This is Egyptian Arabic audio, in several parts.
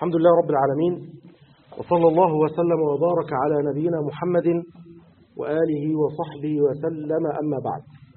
الحمد لله رب العالمين وصلى الله وسلم وبارك على نبينا محمد وآله وصحبه وسلم أما بعد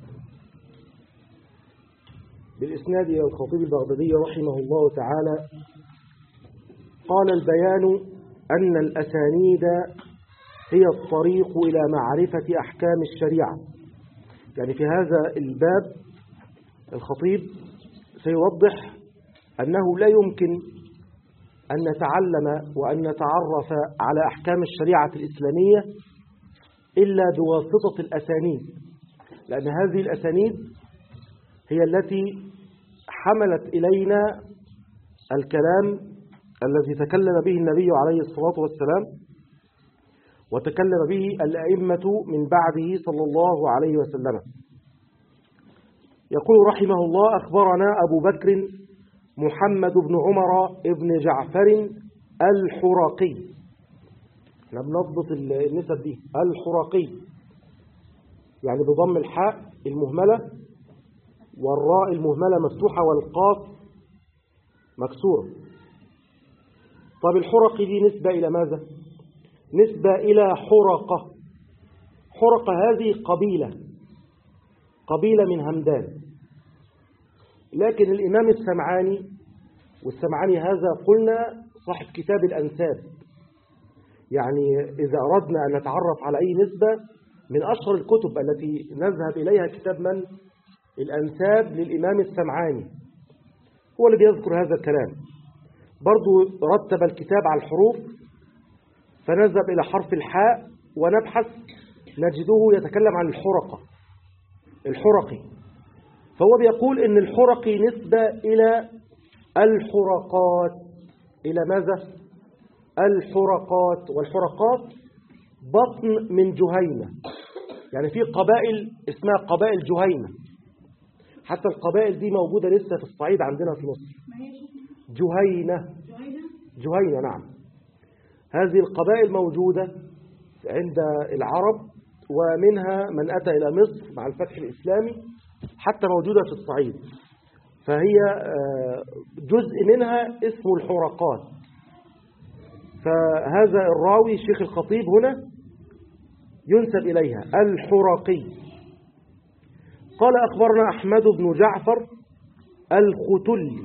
بالإسناد إلى الخطيب البغدادي رحمه الله تعالى قال البيان أن الأسانيد هي الطريق إلى معرفة أحكام الشريعة يعني في هذا الباب الخطيب سيوضح أنه لا يمكن أن نتعلم وأن نتعرف على أحكام الشريعة الإسلامية إلا بواسطة الأسانيد لأن هذه الأسانيد هي التي حملت إلينا الكلام الذي تكلم به النبي عليه الصلاة والسلام وتكلم به الأئمة من بعده صلى الله عليه وسلم يقول رحمه الله أخبرنا أبو بكر محمد بن عمر بن جعفر الحرقي احنا بنضبط النسب دي الحرقي يعني بضم الحاء المهملة والراء المهملة مفتوحة والقاف مكسورة طب الحرقي دي نسبة إلى ماذا؟ نسبة إلى حرقة حرقة هذه قبيلة قبيلة من همدان لكن الإمام السمعاني والسمعاني هذا قلنا صاحب كتاب الأنساب يعني إذا أردنا أن نتعرف على أي نسبة من أشهر الكتب التي نذهب إليها كتاب من الأنساب للإمام السمعاني هو اللي بيذكر هذا الكلام برضو رتب الكتاب على الحروف فنذهب إلى حرف الحاء ونبحث نجده يتكلم عن الحرقة الحرقي فهو بيقول ان الحرقي نسبة الى الحرقات الى ماذا الحرقات والحرقات بطن من جهينة يعني في قبائل اسمها قبائل جهينة حتى القبائل دي موجودة لسه في الصعيد عندنا في مصر جهينة جهينة نعم هذه القبائل موجودة عند العرب ومنها من أتى إلى مصر مع الفتح الإسلامي حتى موجودة في الصعيد فهي جزء منها اسمه الحرقات فهذا الراوي شيخ الخطيب هنا ينسب إليها الحرقي قال أخبرنا أحمد بن جعفر الختلي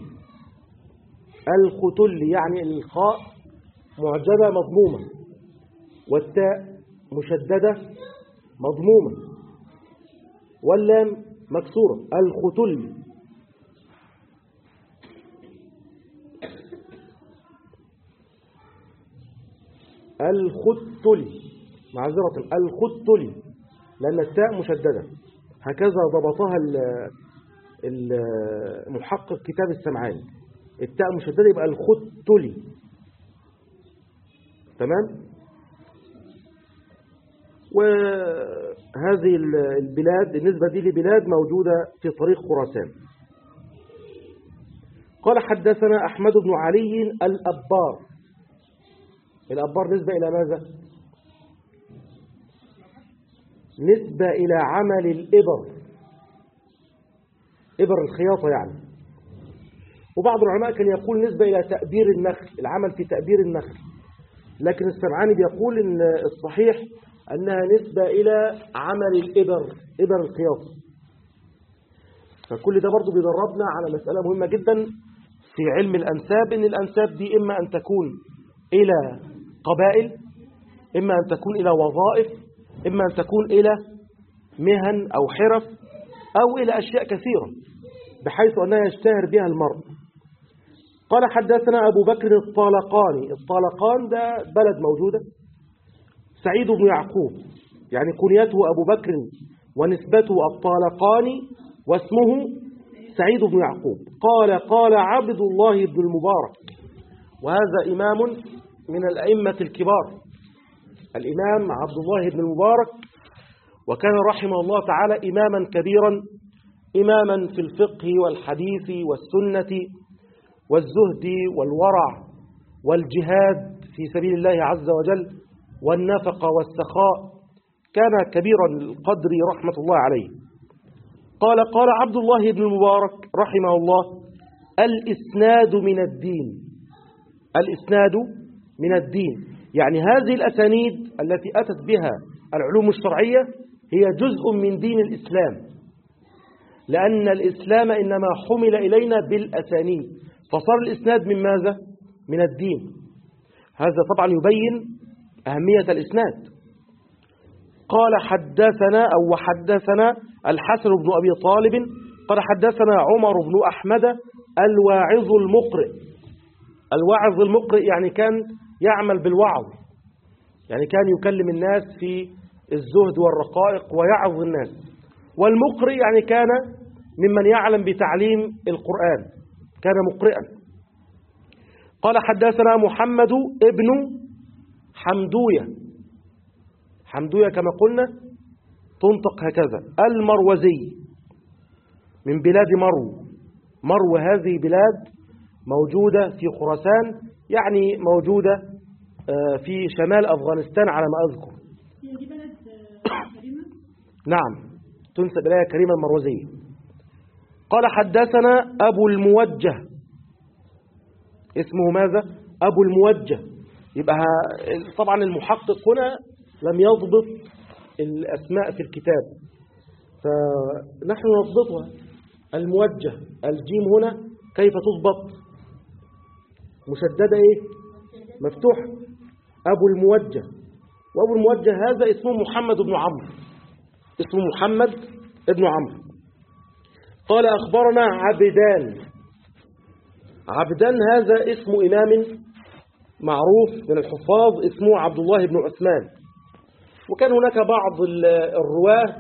الختلي يعني الخاء معجبة مضمومة والتاء مشددة مضمومة واللام مكسورة الختل الختل معذرة الختل لأن التاء مشددة هكذا ضبطها المحقق كتاب السمعاني التاء مشددة يبقى الختل تمام وهذه البلاد النسبة دي لبلاد موجودة في طريق خراسان قال حدثنا أحمد بن علي الأبار الأبار نسبة إلى ماذا؟ نسبة إلى عمل الإبر إبر الخياطة يعني وبعض العلماء كان يقول نسبة إلى تأبير النخل العمل في تأبير النخل لكن السمعاني بيقول إن الصحيح أنها نسبة إلى عمل الإبر إبر الخياطة فكل ده برضو بيدربنا على مسألة مهمة جدا في علم الأنساب إن الأنساب دي إما أن تكون إلى قبائل إما أن تكون إلى وظائف إما أن تكون إلى مهن أو حرف أو إلى أشياء كثيرة بحيث أنها يشتهر بها المرء قال حدثنا أبو بكر الطالقاني الطالقان ده بلد موجودة سعيد بن يعقوب يعني كنيته أبو بكر ونسبته الطالقاني واسمه سعيد بن يعقوب قال قال عبد الله بن المبارك وهذا إمام من الأئمة الكبار الإمام عبد الله بن المبارك وكان رحمه الله تعالى إماما كبيرا إماما في الفقه والحديث والسنة والزهد والورع والجهاد في سبيل الله عز وجل والنفقة والسخاء كان كبيرا القدر رحمة الله عليه قال قال عبد الله بن المبارك رحمه الله الإسناد من الدين الإسناد من الدين يعني هذه الأسانيد التي أتت بها العلوم الشرعية هي جزء من دين الإسلام لأن الإسلام إنما حمل إلينا بالأسانيد فصار الإسناد من ماذا؟ من الدين هذا طبعا يبين أهمية الإسناد قال حدثنا أو حدثنا الحسن بن أبي طالب قال حدثنا عمر بن أحمد الواعظ المقرئ الواعظ المقرئ يعني كان يعمل بالوعظ يعني كان يكلم الناس في الزهد والرقائق ويعظ الناس والمقرئ يعني كان ممن يعلم بتعليم القرآن كان مقرئا قال حدثنا محمد ابن حمدوية حمدوية كما قلنا تنطق هكذا المروزي من بلاد مرو مرو هذه بلاد موجودة في خراسان يعني موجودة في شمال أفغانستان على ما أذكر هي دي بلد كريمة نعم تنسب إليها كريمة المروزية قال حدثنا أبو الموجه اسمه ماذا أبو الموجه يبقى طبعا المحقق هنا لم يضبط الأسماء في الكتاب فنحن نضبطها الموجه الجيم هنا كيف تضبط مشددة إيه مفتوح أبو الموجه وأبو الموجه هذا اسمه محمد بن عمرو اسمه محمد بن عمرو قال أخبرنا عبدان عبدان هذا اسم إمام معروف من الحفاظ اسمه عبد الله بن عثمان وكان هناك بعض الرواه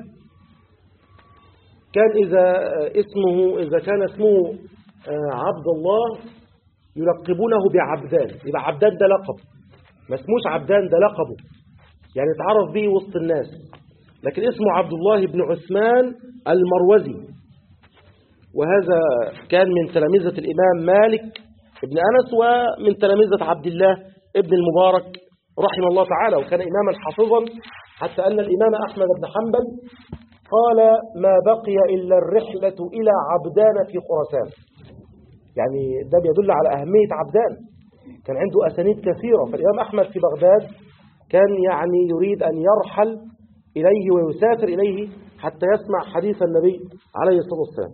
كان إذا اسمه إذا كان اسمه عبد الله يلقبونه بعبدان يبقى عبدان ده لقب ما اسموش عبدان ده لقبه يعني اتعرف به وسط الناس لكن اسمه عبد الله بن عثمان المروزي وهذا كان من تلامذة الإمام مالك ابن أنس ومن تلامذة عبد الله ابن المبارك رحمه الله تعالى وكان إماما حافظا حتى أن الإمام أحمد بن حنبل قال ما بقي إلا الرحلة إلى عبدان في خراسان يعني ده بيدل على أهمية عبدان كان عنده أسانيد كثيرة فالإمام أحمد في بغداد كان يعني يريد أن يرحل إليه ويسافر إليه حتى يسمع حديث النبي عليه الصلاة والسلام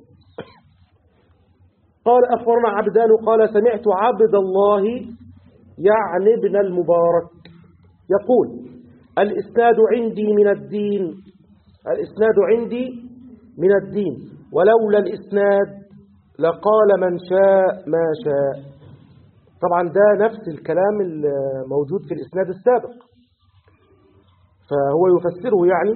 قال أخبرنا عبدان قال سمعت عبد الله يعني ابن المبارك يقول الإسناد عندي من الدين الإسناد عندي من الدين ولولا الإسناد لقال من شاء ما شاء طبعا ده نفس الكلام الموجود في الإسناد السابق فهو يفسره يعني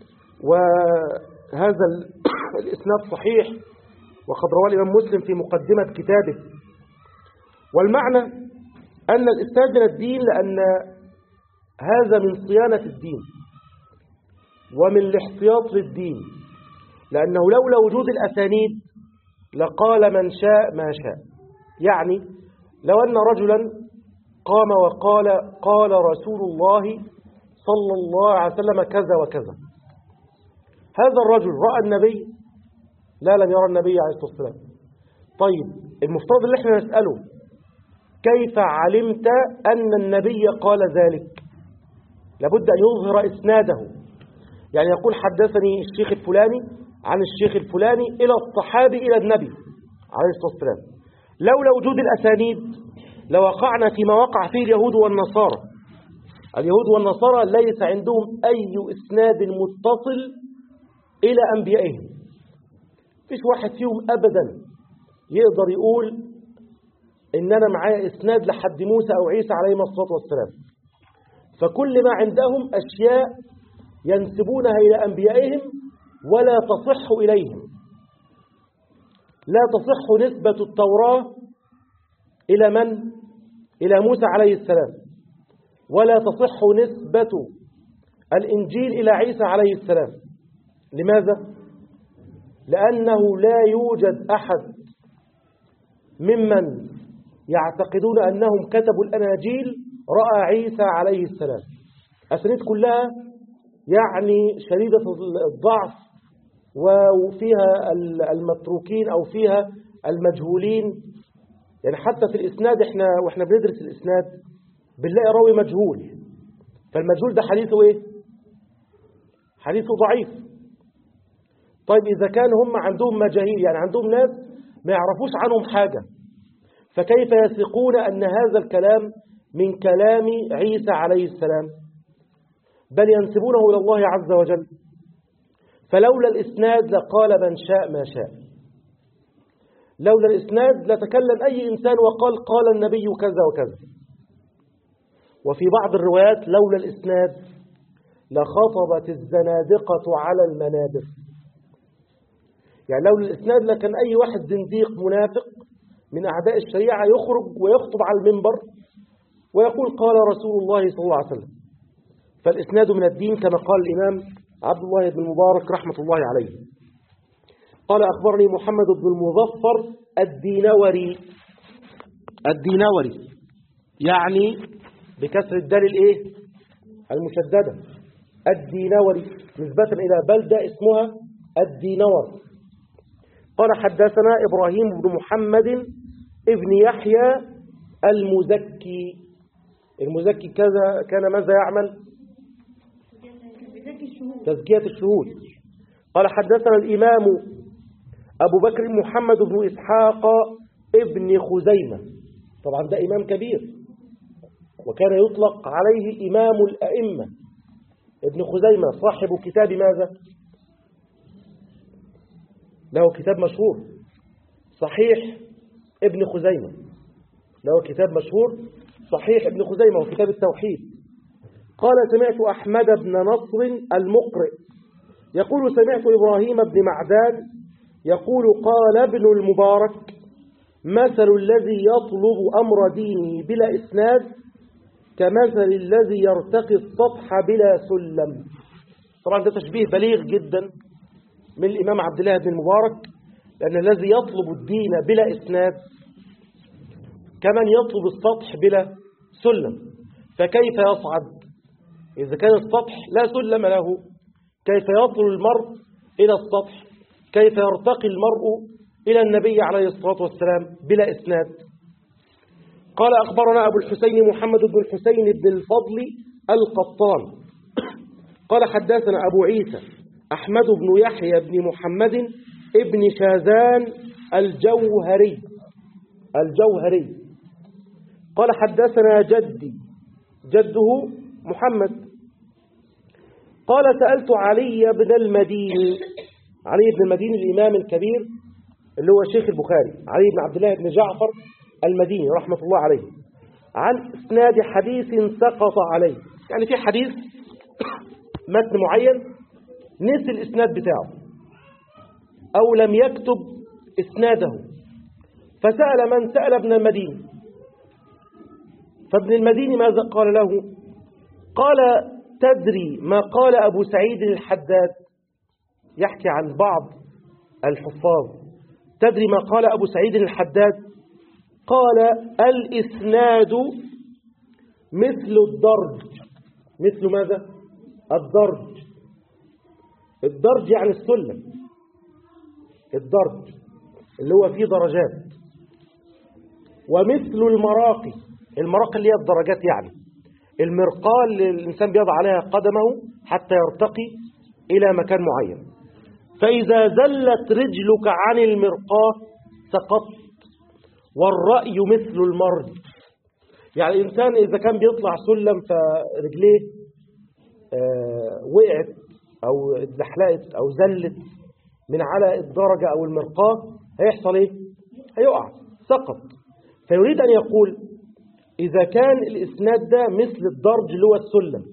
وهذا الإسناد صحيح وقد رواه الإمام مسلم في مقدمة كتابه والمعنى أن الإسناد من الدين لأن هذا من صيانة الدين ومن الاحتياط للدين لأنه لولا وجود الأسانيد لقال من شاء ما شاء يعني لو أن رجلا قام وقال قال رسول الله صلى الله عليه وسلم كذا وكذا هذا الرجل رأى النبي لا لم يرى النبي عليه الصلاة والسلام طيب المفترض اللي احنا نسأله كيف علمت أن النبي قال ذلك لابد أن يظهر إسناده يعني يقول حدثني الشيخ الفلاني عن الشيخ الفلاني إلى الصحابي إلى النبي عليه الصلاة والسلام لولا وجود الأسانيد لوقعنا فيما وقع فيه اليهود والنصارى اليهود والنصارى ليس عندهم أي إسناد متصل إلى أنبيائهم فيش واحد فيهم أبدا يقدر يقول إن أنا معايا إسناد لحد موسى أو عيسى عليهما الصلاة والسلام فكل ما عندهم أشياء ينسبونها إلى أنبيائهم ولا تصح إليهم لا تصح نسبة التوراة إلى من؟ إلى موسى عليه السلام ولا تصح نسبة الإنجيل إلى عيسى عليه السلام لماذا؟ لأنه لا يوجد أحد ممن يعتقدون أنهم كتبوا الأناجيل رأى عيسى عليه السلام أسانيد كلها يعني شديدة الضعف وفيها المتروكين أو فيها المجهولين يعني حتى في الإسناد إحنا وإحنا بندرس الإسناد بنلاقي راوي مجهول فالمجهول ده حديثه إيه؟ حديثه ضعيف طيب إذا كان هم عندهم مجاهيل يعني عندهم ناس ما يعرفوش عنهم حاجة فكيف يثقون أن هذا الكلام من كلام عيسى عليه السلام بل ينسبونه إلى الله عز وجل فلولا الإسناد لقال من شاء ما شاء لولا الإسناد لتكلم أي إنسان وقال قال النبي كذا وكذا وفي بعض الروايات لولا الإسناد لخطبت الزنادقة على المنابر يعني لولا الإسناد لكان أي واحد زنديق منافق من أعداء الشريعة يخرج ويخطب على المنبر ويقول قال رسول الله صلى الله عليه وسلم فالإسناد من الدين كما قال الإمام عبد الله بن المبارك رحمة الله عليه قال أخبرني محمد بن المظفر الدينوري الدينوري يعني بكسر الدال الايه المشددة الدينوري نسبة إلى بلدة اسمها الدينور قال حدثنا إبراهيم بن محمد ابن يحيى المزكي المزكي كذا كان ماذا يعمل بذكي الشهود تزكية الشهود قال حدثنا الإمام أبو بكر محمد بن إسحاق ابن خزيمة طبعا ده إمام كبير وكان يطلق عليه إمام الأئمة ابن خزيمة صاحب كتاب ماذا له كتاب مشهور صحيح ابن خزيمة له كتاب مشهور صحيح ابن خزيمة وكتاب التوحيد قال سمعت أحمد بن نصر المقرئ يقول سمعت إبراهيم بن معداد يقول قال ابن المبارك مثل الذي يطلب أمر دينه بلا إسناد كمثل الذي يرتقي السطح بلا سلم طبعا ده تشبيه بليغ جدا من الإمام عبد الله بن المبارك لأن الذي يطلب الدين بلا إسناد كمن يطلب السطح بلا سلم فكيف يصعد إذا كان السطح لا سلم له كيف يطل المرء إلى السطح كيف يرتقي المرء إلى النبي عليه الصلاة والسلام بلا إسناد قال أخبرنا أبو الحسين محمد بن الحسين بن الفضل القطان قال حدثنا أبو عيسى أحمد بن يحيى بن محمد ابن شاذان الجوهري الجوهري قال حدثنا جدي جده محمد قال سألت علي بن المديني علي بن المديني الإمام الكبير اللي هو الشيخ البخاري علي بن عبد الله بن جعفر المديني رحمة الله عليه عن اسناد حديث سقط عليه يعني في حديث متن معين نسي الإسناد بتاعه أو لم يكتب إسناده فسأل من سأل ابن المديني فابن المديني ماذا قال له قال تدري ما قال أبو سعيد الحداد يحكي عن بعض الحفاظ تدري ما قال أبو سعيد الحداد قال الإسناد مثل الدرج مثل ماذا الدرج الدرج يعني السلم الدرج اللي هو فيه درجات ومثل المراقي المراقي اللي هي الدرجات يعني المرقاة اللي الإنسان بيضع عليها قدمه حتى يرتقي إلى مكان معين فإذا زلت رجلك عن المرقاة سقطت والرأي مثل المرج يعني الإنسان إذا كان بيطلع سلم فرجليه آه وقعت أو اتزحلقت أو زلت من على الدرجة أو المرقاة هيحصل إيه؟ هيقع سقط فيريد أن يقول إذا كان الإسناد ده مثل الدرج اللي هو السلم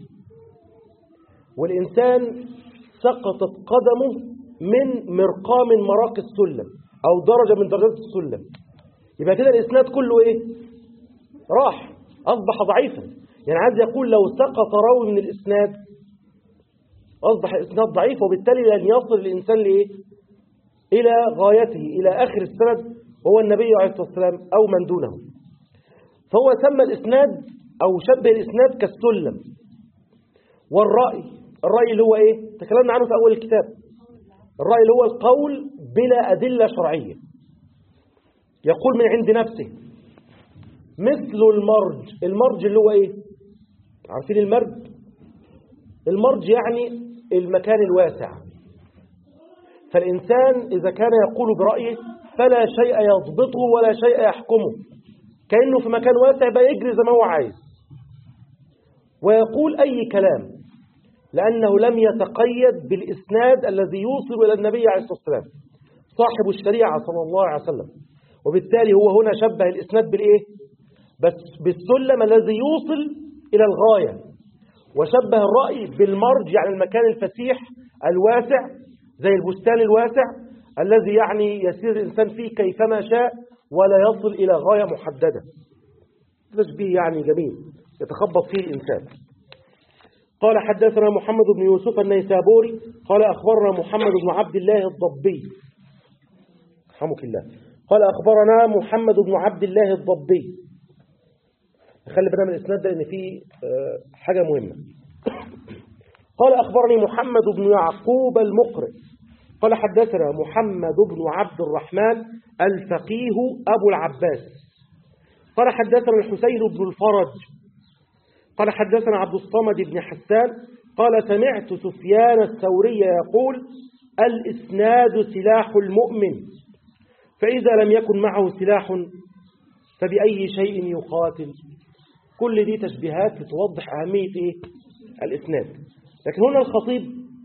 والإنسان سقطت قدمه من مرقاة من مراقي السلم أو درجة من درجات السلم يبقى كده الإسناد كله إيه؟ راح أصبح ضعيفا يعني عايز يقول لو سقط راوي من الإسناد أصبح الإسناد ضعيف وبالتالي لن يصل الإنسان لإيه؟ إلى غايته إلى آخر السند وهو النبي عليه الصلاة والسلام أو من دونه فهو سمى الإسناد أو شبه الإسناد كالسلم والرأي الرأي اللي هو إيه؟ تكلمنا عنه في أول الكتاب الرأي اللي هو القول بلا أدلة شرعية يقول من عند نفسه مثل المرج المرج اللي هو ايه عارفين المرج المرج يعني المكان الواسع فالإنسان إذا كان يقول برأيه فلا شيء يضبطه ولا شيء يحكمه كأنه في مكان واسع يبقى يجري زي ما هو عايز ويقول أي كلام لأنه لم يتقيد بالإسناد الذي يوصل إلى النبي عليه الصلاة والسلام صاحب الشريعة صلى الله عليه وسلم وبالتالي هو هنا شبه الإسناد بالإيه؟ بس بالسلم الذي يوصل إلى الغاية وشبه الرأي بالمرج يعني المكان الفسيح الواسع زي البستان الواسع الذي يعني يسير الإنسان فيه كيفما شاء ولا يصل إلى غاية محددة تشبيه يعني جميل يتخبط فيه الإنسان قال حدثنا محمد بن يوسف النيسابوري قال أخبرنا محمد بن عبد الله الضبي رحمك الله قال أخبرنا محمد بن عبد الله الضبي خلي بالنا من الإسناد ده إن فيه آه، حاجة مهمة قال أخبرني محمد بن يعقوب المقرئ قال حدثنا محمد بن عبد الرحمن الفقيه أبو العباس قال حدثنا الحسين بن الفرج قال حدثنا عبد الصمد بن حسان قال سمعت سفيان الثوري يقول الإسناد سلاح المؤمن فإذا لم يكن معه سلاح فبأي شيء يقاتل كل دي تشبيهات بتوضح أهمية إيه؟ الإسناد لكن هنا الخطيب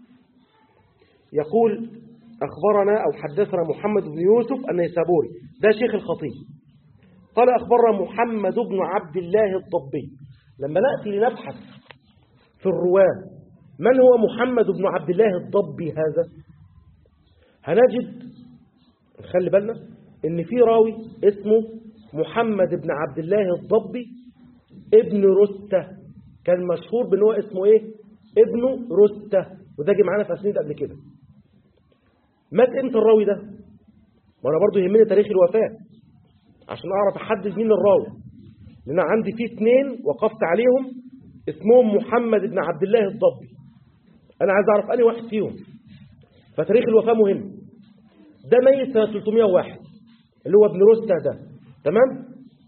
يقول أخبرنا أو حدثنا محمد بن يوسف النيسابوري ده شيخ الخطيب قال أخبرنا محمد بن عبد الله الضبي لما نأتي لنبحث في الرواة من هو محمد بن عبد الله الضبي هذا هنجد خلي بالنا ان في راوي اسمه محمد بن عبد الله الضبي ابن رستة كان مشهور بان هو اسمه ايه ابن رستة وده جه معانا في اسنيد قبل كده مات امتى الراوي ده وانا برضو يهمني تاريخ الوفاة عشان اعرف احدد مين الراوي لان أنا عندي فيه اثنين وقفت عليهم اسمهم محمد بن عبد الله الضبي انا عايز اعرف انهي واحد فيهم فتاريخ الوفاة مهم ده ميت سنة 301 اللي هو ابن رستة ده تمام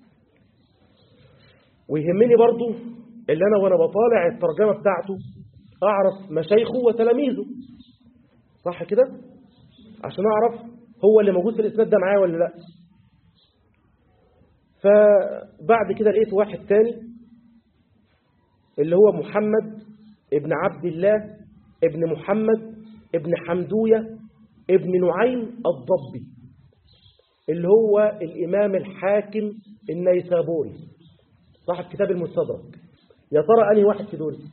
ويهمني برضو اللي انا وانا بطالع الترجمة بتاعته اعرف مشايخه وتلاميذه صح كده عشان اعرف هو اللي موجود في الاسناد ده معايا ولا لا فبعد كده لقيت واحد تاني اللي هو محمد ابن عبد الله ابن محمد ابن حمدوية ابن نعيم الضبي اللي هو الإمام الحاكم النيسابوري صاحب كتاب المستدرك يا ترى أنهي واحد في دول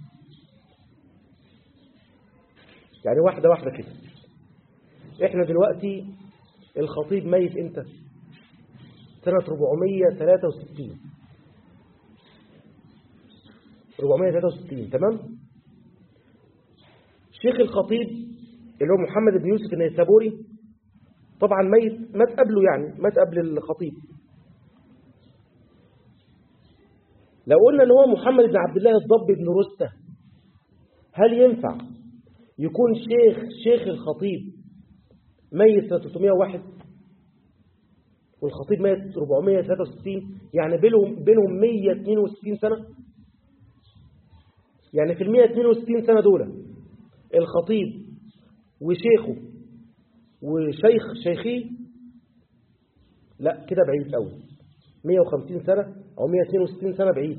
يعني واحدة واحدة كده احنا دلوقتي الخطيب ميت امتى سنة 463 463 تمام شيخ الخطيب اللي هو محمد بن يوسف النيسابوري طبعا ميت مات قبله يعني مات قبل الخطيب لو قلنا ان هو محمد بن عبد الله الضبي بن رستة هل ينفع يكون شيخ شيخ الخطيب ميت سنة 301 والخطيب ميت 463 يعني بينهم بينهم 162 سنة يعني في ال 162 سنة دول الخطيب وشيخه وشيخ شيخيه لا كده بعيد قوي 150 سنة أو 162 سنة بعيد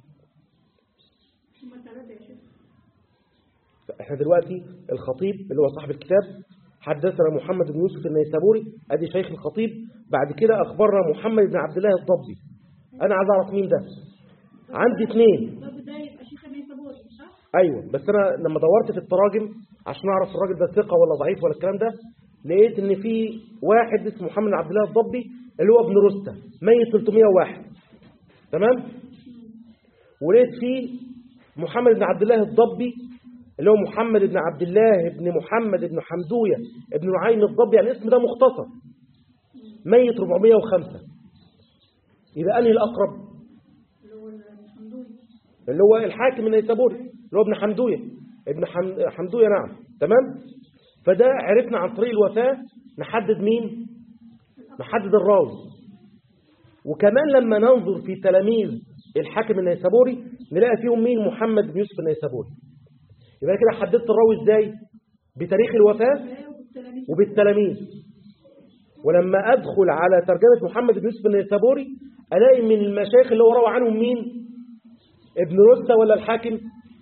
هم ثلاثة يا شيخ احنا دلوقتي الخطيب اللي هو صاحب الكتاب حدثنا محمد بن يوسف النيسابوري ادي شيخ الخطيب بعد كده اخبرنا محمد بن عبد الله الضبي انا عايز اعرف مين ده عندي اثنين طب ده يبقى شيخ النيسابوري صح؟ ايوه بس انا لما دورت في التراجم عشان اعرف الراجل ده ثقه ولا ضعيف ولا الكلام ده لقيت ان في واحد اسمه محمد بن عبد الله الضبي اللي هو ابن رستة ميت 301 تمام ولقيت فيه محمد بن عبد الله الضبي اللي هو محمد بن عبد الله بن محمد بن حمدوية ابن نعيم الضبي يعني الاسم ده مختصر ميت 405 يبقى انهي الاقرب اللي هو الحمدوني اللي هو الحاكم النيسابوري اللي هو ابن حمدوية ابن حم- حمدوية نعم تمام فده عرفنا عن طريق الوفاة نحدد مين نحدد الراوي وكمان لما ننظر في تلاميذ الحاكم النيسابوري نلاقي فيهم مين محمد بن يوسف النيسابوري يبقى كده حددت الراوي ازاي بتاريخ الوفاة والتلاميذ وبالتلاميذ ولما أدخل على ترجمة محمد بن يوسف النيسابوري ألاقي من المشايخ اللي هو روى عنهم مين ابن رستة ولا الحاكم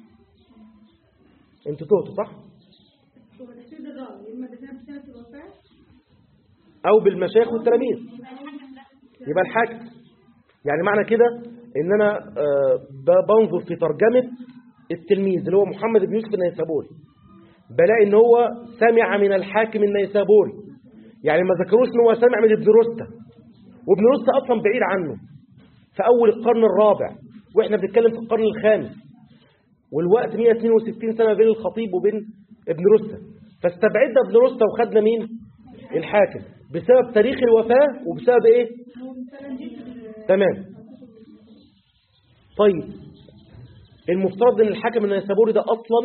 انتوا تهتوا صح هو تحديد الراوي إما دفنها بسنة الوفاة أو بالمشايخ والتلاميذ يبقى الحاكم يعني معنى كده ان انا آه، ب- بنظر في ترجمة التلميذ اللي هو محمد بن يوسف النيسابوري بلاقي ان هو سمع من الحاكم النيسابوري يعني ما ذكروش ان هو سمع من ابن رستة وابن رستة اصلا بعيد عنه في اول القرن الرابع واحنا بنتكلم في القرن الخامس والوقت 162 سنة بين الخطيب وبين ابن رستة فاستبعدنا ابن رستة وخدنا مين الحاكم بسبب تاريخ الوفاة وبسبب ايه هو تلاميذ ال- تمام طيب المفترض ان الحاكم النيسابوري ده اصلا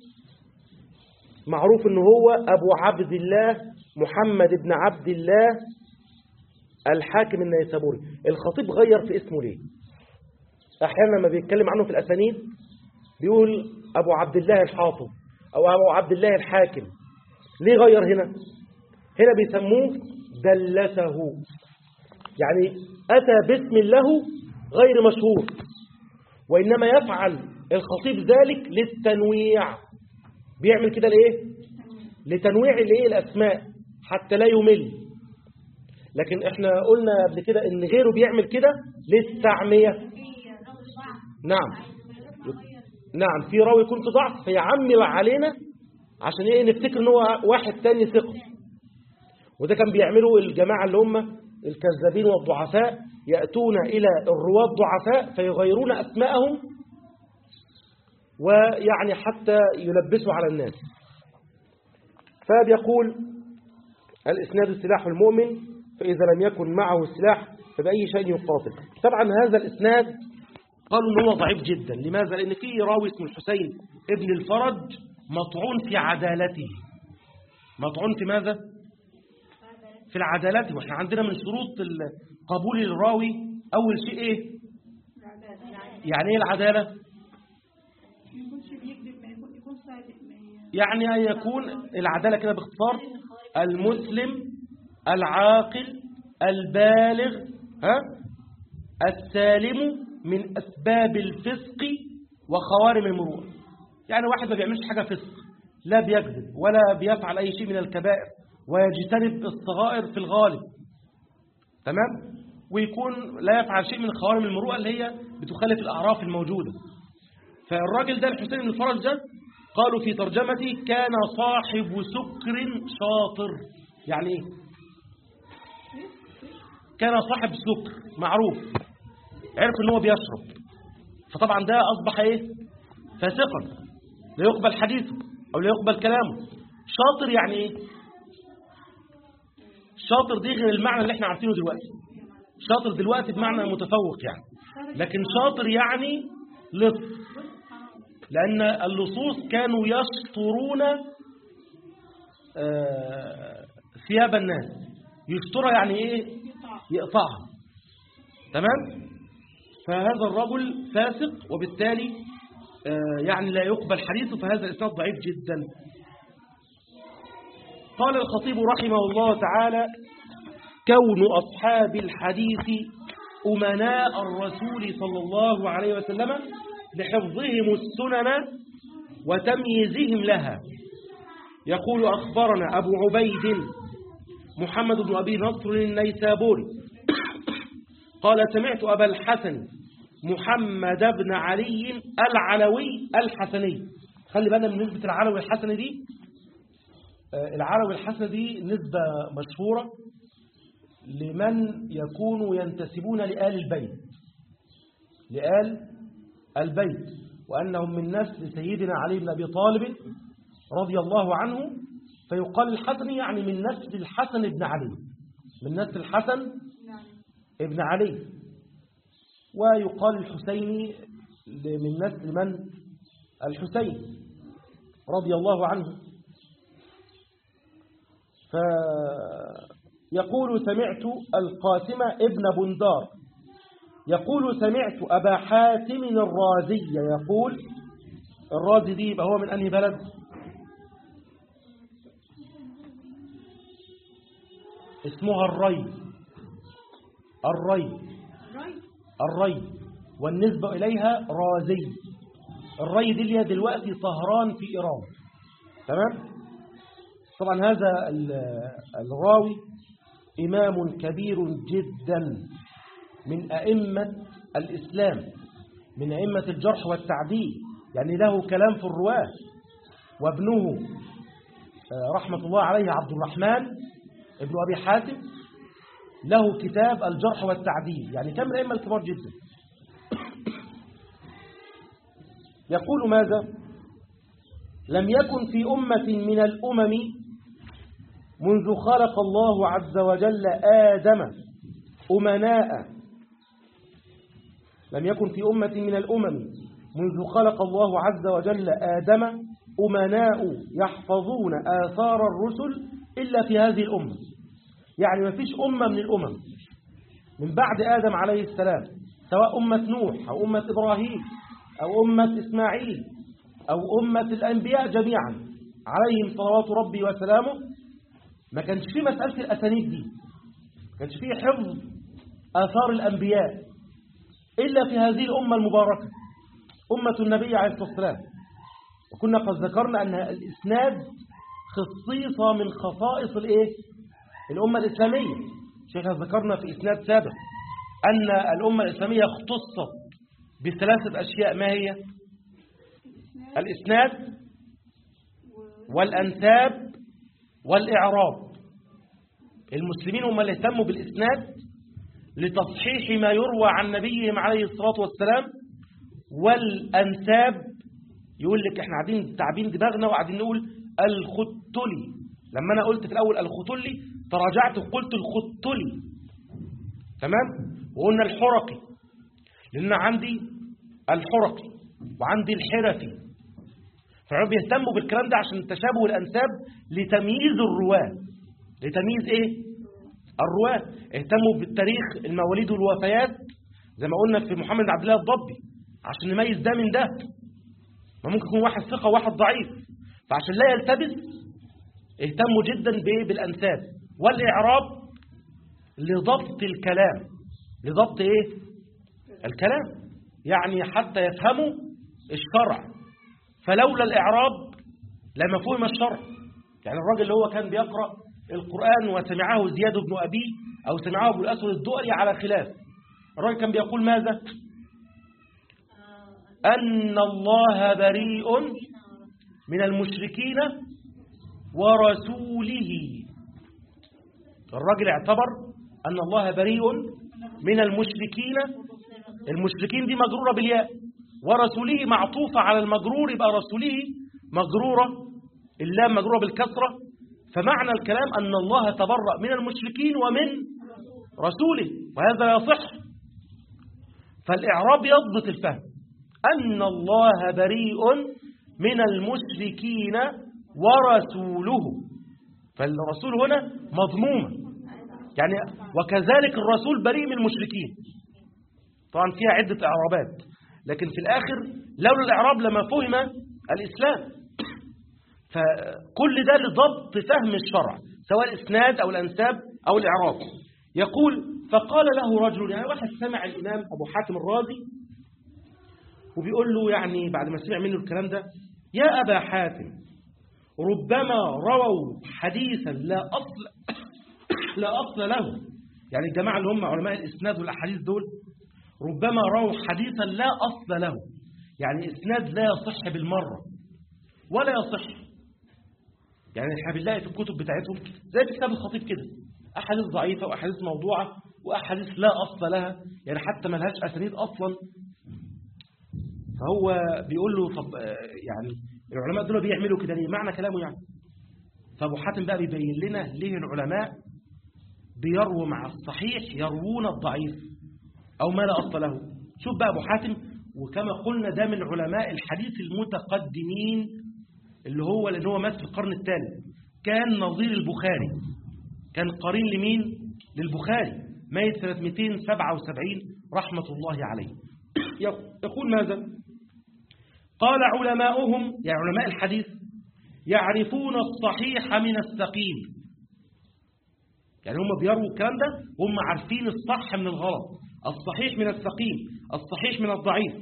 معروف ان هو ابو عبد الله محمد بن عبد الله الحاكم النيسابوري الخطيب غير في اسمه ليه احيانا لما بيتكلم عنه في الاسانيد بيقول ابو عبد الله الحافظ او ابو عبد الله الحاكم ليه غير هنا هنا بيسموه دلسه يعني أتى باسم له غير مشهور وإنما يفعل الخطيب ذلك للتنويع بيعمل كده لإيه؟ لتنويع الإيه الأسماء حتى لا يمل لكن احنا قلنا قبل كده ان غيره بيعمل كده للتعمية نعم نعم في راوي يكون في ضعف فيعمل علينا عشان ايه نفتكر ان هو واحد تاني ثقة وده كان بيعمله الجماعة اللي هم الكذابين والضعفاء يأتون إلى الرواة الضعفاء فيغيرون أسماءهم ويعني حتى يلبسوا على الناس فبيقول الإسناد سلاح المؤمن فإذا لم يكن معه السلاح فبأي شيء يقاتل طبعا هذا الإسناد قالوا إن هو ضعيف جدا لماذا؟ لأن فيه راوي اسمه الحسين ابن الفرج مطعون في عدالته مطعون في ماذا؟ في العدالة واحنا عندنا من شروط ال- قبول الراوي أول شيء إيه؟ يعني إيه العدالة؟ ما يكونش بيكذب ما يكون يكون صادق ما ي- يعني أن يكون العدالة كده باختصار المسلم العاقل البالغ ها السالم من أسباب الفسق وخوارم المروءة يعني واحد ما بيعملش حاجة فسق لا بيكذب ولا بيفعل أي شيء من الكبائر ويجتنب الصغائر في الغالب تمام ويكون لا يفعل شيء من خوارم المروءة اللي هي بتخالف الأعراف الموجودة فالراجل ده الحسين بن الفرج ده قالوا في ترجمته كان صاحب سكر شاطر يعني ايه كان صاحب سكر معروف عرف ان هو بيشرب فطبعا ده اصبح ايه فاسقا لا يقبل حديثه او لا يقبل كلامه شاطر يعني ايه شاطر دي غير المعنى اللي احنا عارفينه دلوقتي شاطر دلوقتي بمعنى متفوق يعني لكن شاطر يعني لص لأن اللصوص كانوا يشطرون آه، ثياب الناس يشطرها يعني ايه يقطعها تمام فهذا الرجل فاسق وبالتالي آه، يعني لا يقبل حديثه فهذا الإسناد ضعيف جدا قال الخطيب رحمه الله تعالى كون أصحاب الحديث أمناء الرسول صلى الله عليه وسلم لحفظهم السنن وتمييزهم لها يقول أخبرنا أبو عبيد محمد بن أبي نصر النيسابوري قال سمعت أبا الحسن محمد بن علي العلوي الحسني خلي بالنا من نسبة العلوي الحسني دي آه، العلوي الحسني دي نسبة مشهورة لمن يكون ينتسبون لآل البيت لآل البيت وأنهم من نسل سيدنا علي بن أبي طالب رضي الله عنه فيقال الحسن يعني من نسل الحسن بن علي من نسل الحسن نعم ابن علي ويقال الحسيني من نسل من الحسين رضي الله عنه فيقول سمعت القاسم ابن بندار يقول سمعت أبا حاتم الرازي يقول الرازي دي يبقى هو من أنهي بلد اسمها الري الري راي الري والنسبة إليها رازي الري دي اللي هي دلوقتي طهران في إيران تمام طبعا هذا ال- الراوي إمام كبير جدا من أئمة الإسلام من أئمة الجرح والتعديل يعني له كلام في الرواة وابنه آه، رحمة الله عليه عبد الرحمن ابن أبي حاتم له كتاب الجرح والتعديل يعني كم الأئمة الكبار جدا يقول ماذا لم يكن في أمة من الأمم منذ خلق الله عز وجل آدم أمناء لم يكن في أمة من الأمم منذ خلق الله عز وجل آدم أمناء يحفظون آثار الرسل إلا في هذه الأمة يعني ما فيش أمة من الأمم من بعد آدم عليه السلام سواء أمة نوح أو أمة إبراهيم أو أمة إسماعيل أو أمة الأنبياء جميعا عليهم صلوات ربي وسلامه ما كانش فيه مسألة الأسانيد دي ما كانش فيه حفظ آثار الأنبياء إلا في هذه الأمة المباركة أمة النبي عليه الصلاة والسلام وكنا قد ذكرنا أن الإسناد خصيصة من خصائص الإيه؟ الأمة الإسلامية شيخ ذكرنا في إسناد سابق أن الأمة الإسلامية اختصت بثلاثة أشياء ما هي الإسناد والأنساب والإعراب المسلمين هم اللي اهتموا بالإسناد لتصحيح ما يروى عن نبيهم عليه الصلاة والسلام والأنساب يقول لك احنا قاعدين تعبين دماغنا وقاعدين نقول الختلي لما أنا قلت في الأول الختلي تراجعت وقلت الختلي تمام وقلنا الحرقي لأن عندي الحرقي وعندي الحرفي فهم بيهتموا بالكلام ده عشان تشابه الأنساب لتمييز الرواة لتمييز إيه؟ الرواة اهتموا بالتاريخ المواليد والوفيات زي ما قلنا في محمد عبد الله الضبي عشان نميز ده من ده ما ممكن يكون واحد ثقة وواحد ضعيف فعشان لا يلتبس اهتموا جدا بإيه؟ بالأنساب والإعراب لضبط الكلام لضبط إيه؟ الكلام يعني حتى يفهموا الشرع فلولا الإعراب لما فهم الشرع يعني الراجل اللي هو كان بيقرأ القرآن وسمعه زياد بن أبي أو سمعه أبو الأسود الدؤلي على خلاف الراجل كان بيقول ماذا أن الله بريء من المشركين ورسوله الراجل اعتبر أن الله بريء من المشركين المشركين دي مجرورة بالياء ورسوله معطوفة على المجرور يبقى رسوله مجرورة اللام مجرورة بالكسرة فمعنى الكلام أن الله تبرأ من المشركين ومن رسوله وهذا يصح فالإعراب يضبط الفهم أن الله بريء من المشركين ورسوله فالرسول هنا مضمومة يعني وكذلك الرسول بريء من المشركين طبعا فيها عدة إعرابات لكن في الآخر لولا الإعراب لما فهم الإسلام فكل ده لضبط فهم الشرع سواء الإسناد أو الأنساب أو الإعراب يقول فقال له رجل يعني واحد سمع الإمام أبو حاتم الرازي وبيقول له يعني بعد ما سمع منه الكلام ده يا أبا حاتم ربما رووا حديثا لا أصل لا أصل له يعني الجماعة اللي هم علماء الإسناد والأحاديث دول ربما رووا حديثا لا أصل له يعني إسناد لا يصح بالمرة ولا يصح يعني احنا بنلاقي في الكتب بتاعتهم زي في كتاب الخطيب كده أحاديث ضعيفة وأحاديث موضوعة وأحاديث لا أصل لها يعني حتى ما لهاش أسانيد أصلا فهو بيقول له طب آه، يعني العلماء دول بيعملوا كده ليه معنى كلامه يعني فأبو حاتم بقى بيبين لنا ليه العلماء بيرووا مع الصحيح يروون الضعيف أو ما لا أصل له شوف بقى أبو حاتم وكما قلنا ده من علماء الحديث المتقدمين اللي هو لأن هو مات في القرن الثالث كان نظير البخاري كان قرين لمين؟ للبخاري ميت سنة 277 رحمة الله عليه يقول ماذا قال علماؤهم يعني علماء الحديث يعرفون الصحيح من السقيم يعني هم بيروا الكلام ده هم عارفين الصح من الغلط الصحيح من السقيم الصحيح من الضعيف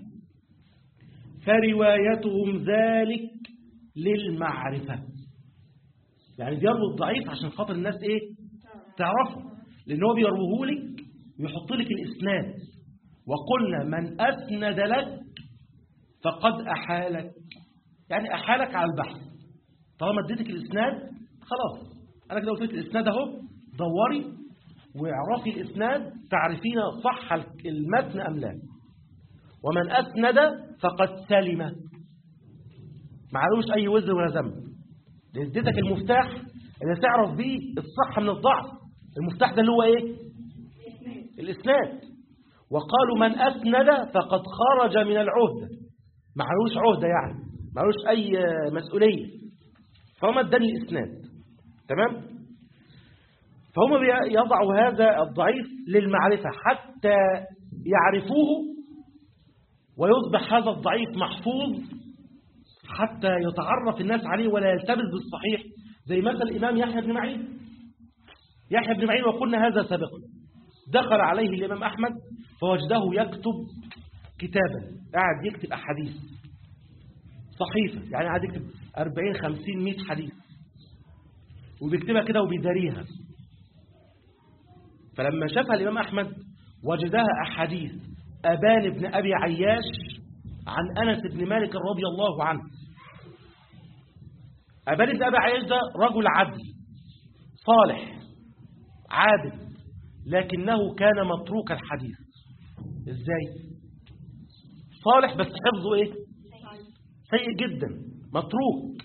فروايتهم ذلك للمعرفة يعني بيروا الضعيف عشان خاطر الناس ايه تعرفه لان هو بيروه لك ويحط لك الاسناد وقلنا من اسند لك فقد احالك يعني احالك على البحث طالما اديتك الاسناد خلاص انا كده قلت لك الاسناد اهو دوري واعرفي الاسناد تعرفين صح المتن ام لا ومن اسند فقد سلم ما علوش اي وزر ولا ذنب اديتك المفتاح اللي تعرف بيه الصح من الضعف المفتاح ده اللي هو ايه الاسناد وقالوا من اسند فقد خرج من العهده ما علوش عهده يعني ما علوش اي مسؤوليه فهم اداني الاسناد تمام فهم يضعوا هذا الضعيف للمعرفة حتى يعرفوه ويصبح هذا الضعيف محفوظ حتى يتعرف الناس عليه ولا يلتبس بالصحيح زي مثل الإمام يحيى بن معين يحيى بن معين وقلنا هذا سابقا دخل عليه الإمام أحمد فوجده يكتب كتابا قاعد يكتب أحاديث صحيفة يعني قاعد يكتب 40 50 100 حديث وبيكتبها كده وبيداريها فلما شافها الإمام أحمد وجدها أحاديث أبان بن أبي عياش عن أنس بن مالك رضي الله عنه أبان بن أبي عياش ده رجل عدل صالح عادل لكنه كان متروك الحديث إزاي صالح بس حفظه إيه سيء جدا متروك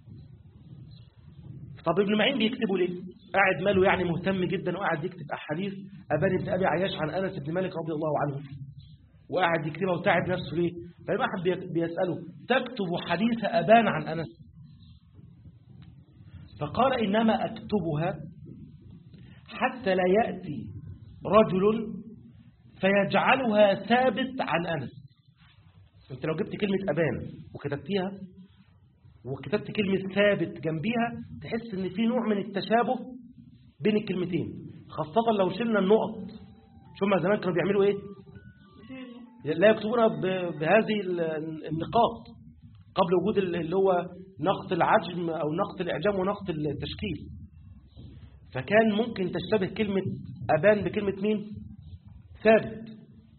طب ابن معين بيكتبه ليه قاعد ماله يعني مهتم جدا وقاعد يكتب أحاديث أبان بن أبي عياش عن أنس بن مالك رضي الله عنه وقاعد يكتبها وتعب نفسه ليه فيبقى أحد بيسأله تكتب حديث أبان عن أنس فقال إنما أكتبها حتى لا يأتي رجل فيجعلها ثابت عن أنس انت لو جبت كلمة أبان وكتبتيها وكتبت كلمة ثابت جنبيها تحس ان في نوع من التشابه بين الكلمتين خاصة لو شلنا النقط شو زمان كانوا بيعملوا ايه لا يكتبونها بهذه النقاط قبل وجود اللي هو نقط العجم او نقط الاعجام ونقط التشكيل فكان ممكن تشتبه كلمة أبان بكلمة مين ثابت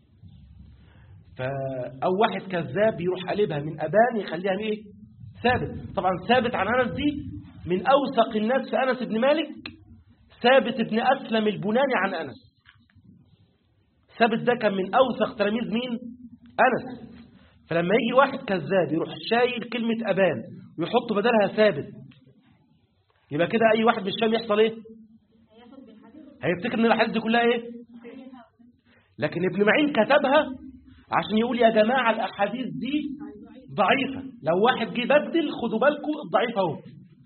أو واحد كذاب يروح قلبها من أبان يخليها ايه ثابت طبعا ثابت عن أنس دي من أوثق الناس في أنس بن مالك ثابت بن أسلم البناني عن أنس ثابت ده كان من أوثق تلاميذ مين أنس فلما يجي واحد كذاب يروح شايل كلمة أبان ويحط بدلها ثابت يبقى كده أي واحد من الشام يحصل إيه هيفتكر ان الاحاديث دي كلها ايه لكن ابن معين كتبها عشان يقول يا جماعة الاحاديث دي ضعيفة لو واحد جه بدل خدوا بالكم الضعيف اهو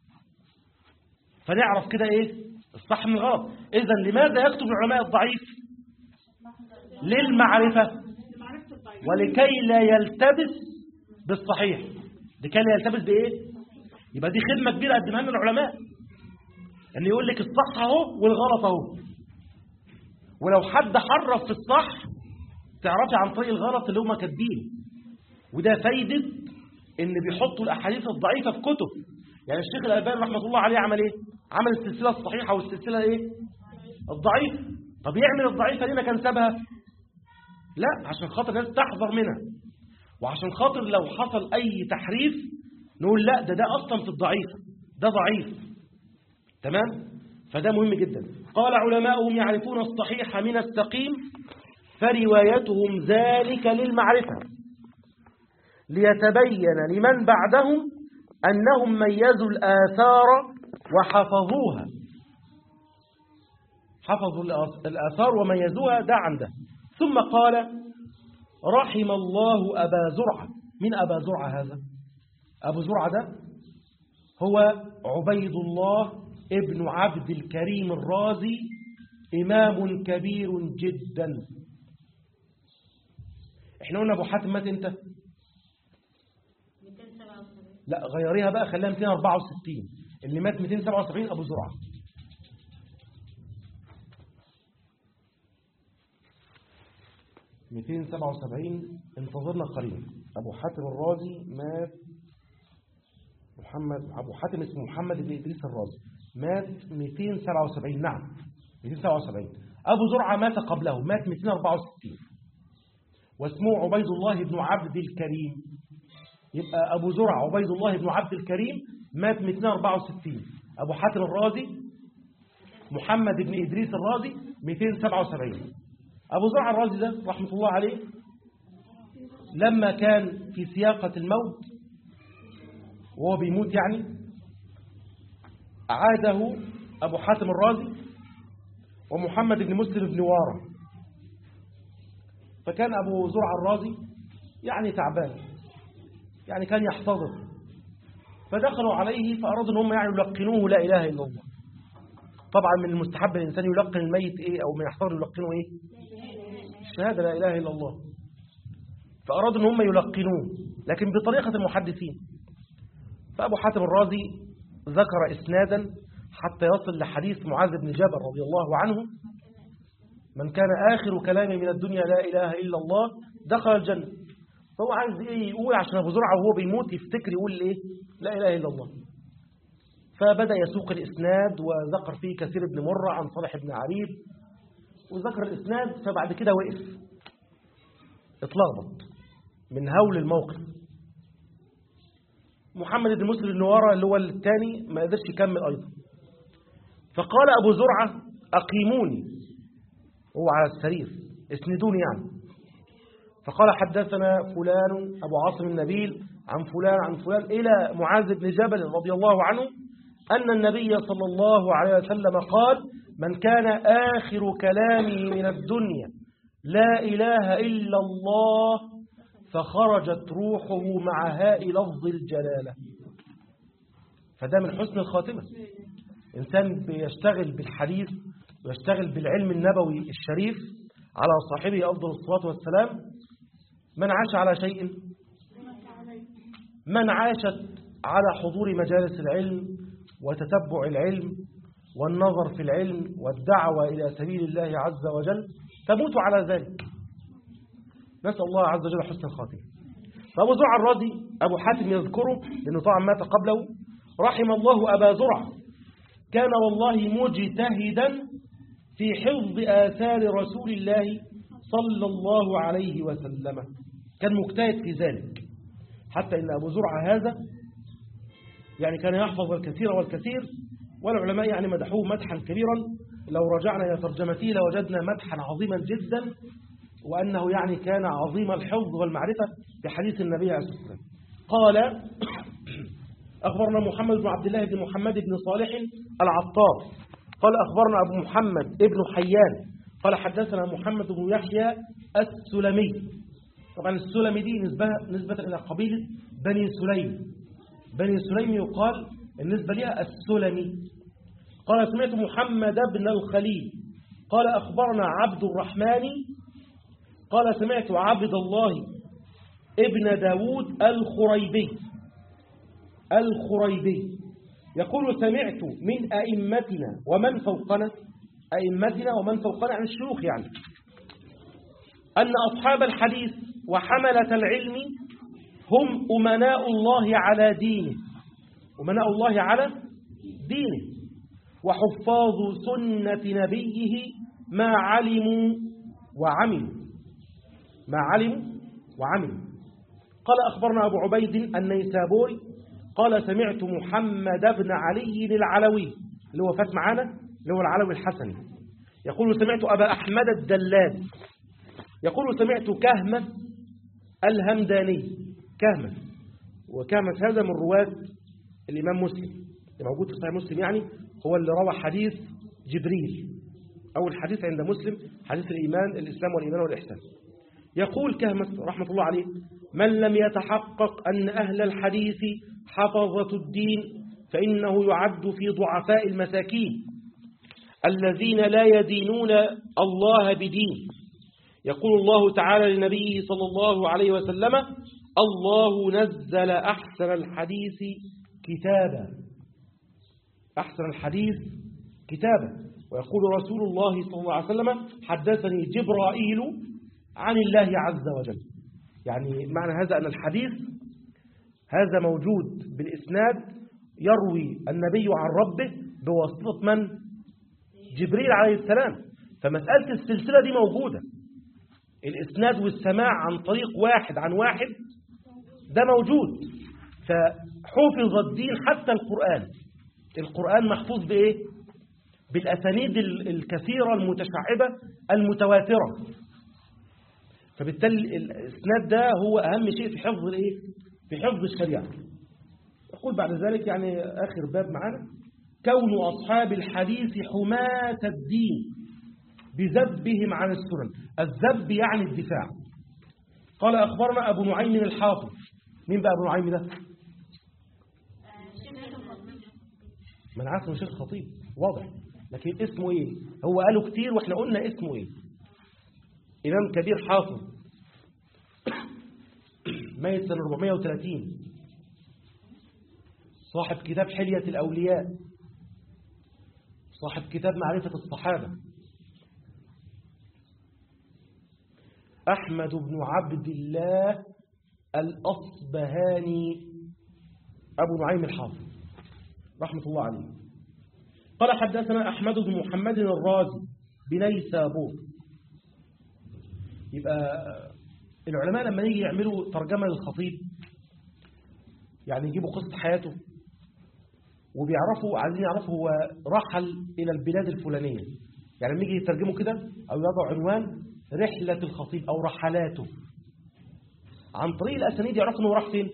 فنعرف كده ايه الصح من الغلط اذا لماذا يكتب العلماء الضعيف للمعرفة ولكي لا يلتبس بالصحيح لكي لا يلتبس بايه يبقى دي خدمة كبيرة قدمها لنا العلماء ان يقول لك الصح اهو والغلط اهو ولو حد حرف في الصح تعرفي عن طريق الغلط اللي هم كاتبين وده فايدة ان بيحطوا الاحاديث الضعيفة في كتب يعني الشيخ الألباني رحمة الله عليه عمل ايه عمل السلسلة الصحيحة والسلسلة ايه الضعيفة طب يعمل الضعيفة ليه ما كان سابها لا عشان خاطر الناس تحذر منها وعشان خاطر لو حصل اي تحريف نقول لا ده ده اصلا في الضعيف ده ضعيف تمام فده مهم جدا قال علماؤهم يعرفون الصحيح من السقيم فروايتهم ذلك للمعرفة ليتبين لمن بعدهم أنهم ميزوا الآثار وحفظوها حفظوا الآثار وميزوها ده عنده ثم قال رحم الله أبا زرعة من أبا زرعة هذا أبو زرعة ده هو عبيد الله ابن عبد الكريم الرازي إمام كبير جدا احنا قلنا ابو حاتم مات امتى لا غيريها بقى خليها 264 اللي مات 277 ابو زرعه ميتين سبعة وسبعين انتظرنا قليلا أبو حاتم الرازي مات محمد أبو حاتم اسمه محمد بن إدريس الرازي مات 277 نعم 277 أبو زرعة مات قبله مات 264 واسمه عبيد الله بن عبد الكريم يبقى أبو زرعة عبيد الله بن عبد الكريم مات 264 أبو حاتم الرازي محمد بن إدريس الرازي 277 أبو زرعة الرازي ده رحمة الله عليه لما كان في سياقة الموت وهو بيموت يعني عاده أبو حاتم الرازي ومحمد بن مسلم بن وارة فكان أبو زرعة الرازي يعني تعبان يعني كان يحتضر فدخلوا عليه فأرادوا أن هم يعني يلقنوه لا إله إلا الله طبعا من المستحب الإنسان يلقن الميت إيه أو من يحتضر يلقنه إيه الشهادة لا إله إلا الله فأرادوا أن هم يلقنوه لكن بطريقة المحدثين فأبو حاتم الرازي ذكر إسنادا حتى يصل لحديث معاذ بن جبل رضي الله عنه من كان آخر كلامه من الدنيا لا إله إلا الله دخل الجنة فهو عايز إيه يقول عشان أبو زرعة وهو بيموت يفتكر يقول إيه لا إله إلا الله فبدأ يسوق الإسناد وذكر فيه كثير بن مرة عن صالح بن عريب وذكر الإسناد فبعد كده وقف اتلخبط من هول الموقف محمد بن مسلم بن ورا اللي هو الثاني ما قدرش يكمل أيضا فقال أبو زرعة أقيموني هو على السرير اسندوني يعني فقال حدثنا فلان أبو عاصم النبيل عن فلان عن فلان إلى معاذ بن جبل رضي الله عنه أن النبي صلى الله عليه وسلم قال من كان آخر كلامه من الدنيا لا إله إلا الله فخرجت روحه مع هاء لفظ الجلالة فده من حسن الخاتمة إنسان بيشتغل بالحديث ويشتغل بالعلم النبوي الشريف على صاحبه أفضل الصلاة والسلام من عاش على شيء من عاشت على حضور مجالس العلم وتتبع العلم والنظر في العلم والدعوة إلى سبيل الله عز وجل تموت على ذلك نسأل الله عز وجل حسن الخاتمة فأبو زرع الرازي أبو حاتم يذكره لأنه طبعا مات قبله رحم الله أبا زرع كان والله مجتهدا في حفظ آثار رسول الله صلى الله عليه وسلم كان مجتهد في ذلك حتى إن أبو زرع هذا يعني كان يحفظ الكثير والكثير والعلماء يعني مدحوه مدحا كبيرا لو رجعنا إلى ترجمته لوجدنا مدحا عظيما جدا وأنه يعني كان عظيم الحفظ والمعرفة بحديث النبي عليه الصلاة والسلام قال أخبرنا محمد بن عبد الله بن محمد بن صالح العطار قال أخبرنا أبو محمد ابن حيان قال حدثنا محمد بن يحيى السلمي طبعا السلمي دي نسبة, نسبة إلى قبيلة بني سليم بني سليم يقال النسبة لها السلمي قال سمعت محمد بن الخليل قال أخبرنا عبد الرحمن قال سمعت عبد الله ابن داود الخريبي الخريبي يقول سمعت من أئمتنا ومن فوقنا أئمتنا ومن فوقنا عن الشيوخ يعني أن أصحاب الحديث وحملة العلم هم أمناء الله على دينه أمناء الله على دينه وحفاظ سنة نبيه ما علموا وعملوا ما علموا وعملوا قال أخبرنا أبو عبيد النيسابوري قال سمعت محمد بن علي العلوي اللي هو فات معانا اللي هو العلوي الحسني يقول سمعت أبا أحمد الدلال يقول سمعت كهمة الهمداني كهمة وكهمة هذا من رواة الإمام مسلم اللي موجود في صحيح مسلم يعني هو اللي روى حديث جبريل أو الحديث عند مسلم حديث الإيمان الإسلام والإيمان والإحسان يقول كهمة رحمة الله عليه من لم يتحقق أن أهل الحديث حفظة الدين فإنه يعد في ضعفاء المساكين الذين لا يدينون الله بدين يقول الله تعالى لنبيه صلى الله عليه وسلم الله نزل أحسن الحديث كتابا أحسن الحديث كتابا ويقول رسول الله صلى الله عليه وسلم حدثني جبرائيل عن الله عز وجل يعني معنى هذا أن الحديث هذا موجود بالإسناد يروي النبي عن ربه بواسطة من؟ جبريل عليه السلام فمسألة السلسلة دي موجودة الإسناد والسماع عن طريق واحد عن واحد ده موجود فحفظ الدين حتى القرآن القرآن محفوظ بإيه؟ بالأسانيد ال- الكثيرة المتشعبة المتواترة فبالتالي الإسناد ده هو أهم شيء في حفظ الإيه؟ في حفظ الشريعة يقول بعد ذلك يعني آخر باب معنا كون أصحاب الحديث حماة الدين بذبهم عن السنن الذب يعني الدفاع قال أخبرنا أبو نعيم الحافظ مين بقى أبو نعيم ده من عارف شيخ خطيب واضح لكن اسمه ايه هو قاله كتير واحنا قلنا اسمه ايه إمام كبير حافظ ميت سنة 430 صاحب كتاب حلية الأولياء صاحب كتاب معرفة الصحابة أحمد بن عبد الله الأصبهاني أبو نعيم الحافظ رحمة الله عليه قال حدثنا أحمد بن محمد الرازي بنيسابور يبقى العلماء لما يجي يعملوا ترجمة للخطيب يعني يجيبوا قصة حياته وبيعرفوا عايزين يعرفوا هو رحل إلى البلاد الفلانية يعني لما يجي يترجموا كده أو يضعوا عنوان رحلة الخطيب أو رحلاته عن طريق الأسانيد يعرفوا أنه راح فين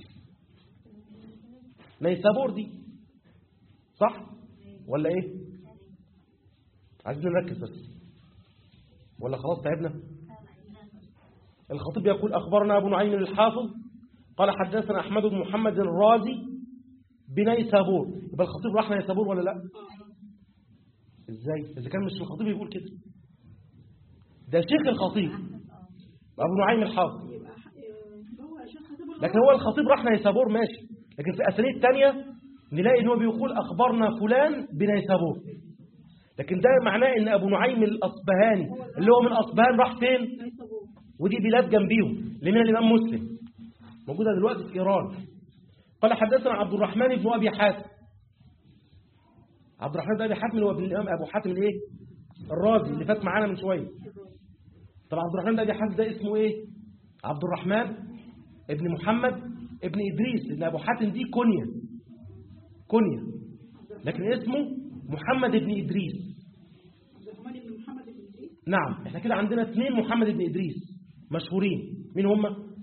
نيسابور دي صح ولا إيه عايزين نركز بس ولا خلاص تعبنا الخطيب يقول أخبرنا أبو نعيم الحافظ قال حدثنا أحمد بن محمد الرازي بنيسابور يبقى الخطيب راح نيسابور ولا لا ازاي اذا كان مش الخطيب يقول كده ده شيخ الخطيب ابو نعيم الحافظ يبقى هو شيخ خطيب لكن هو الخطيب راح نيسابور ماشي لكن في اسانيد تانية نلاقي ان هو بيقول اخبرنا فلان بنيسابور لكن ده معناه ان ابو نعيم الاصبهاني اللي هو من اصبهان راح فين نيسابور ودي بلاد جنبيهم لمن الامام مسلم موجوده دلوقتي في ايران قال حدثنا عبد الرحمن بن ابي حاتم عبد الرحمن بن ابي حاتم اللي هو ابن الامام ابو حاتم الايه الرازي اللي فات معانا من شويه طب عبد الرحمن بن ابي حاتم ده اسمه ايه عبد الرحمن ابن محمد ابن ادريس اللي ابو حاتم دي كنيه كنيه لكن اسمه محمد ابن ادريس عبد الرحمن بن محمد بن زيد نعم احنا كده عندنا اثنين محمد بن إدريس مشهورين مين هم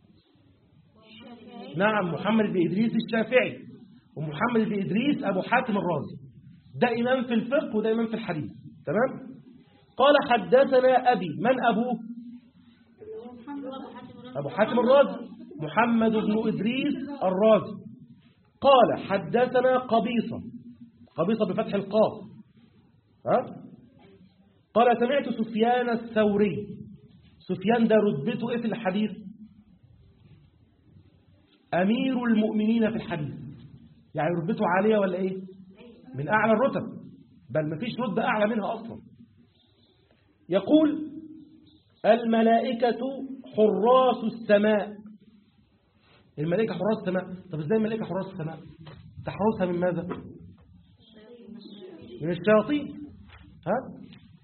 نعم محمد بن إدريس الشافعي ومحمد بن إدريس أبو حاتم الرازي ده إمام في الفقه وده إمام في الحديث تمام قال حدثنا أبي من أبوه اللي هو محمد أبو حاتم الرازي محمد بن إدريس الرازي قال حدثنا قبيصة قبيصة بفتح القاف ها قال سمعت سفيان الثوري سفيان ده رتبته ايه في الحديث أمير المؤمنين في الحديث يعني رتبته عالية ولا ايه من أعلى الرتب بل ما فيش رتبة أعلى منها أصلا يقول الملائكة حراس السماء الملائكة حراس السماء طب ازاي الملائكة حراس السماء تحرسها من ماذا من الشياطين ها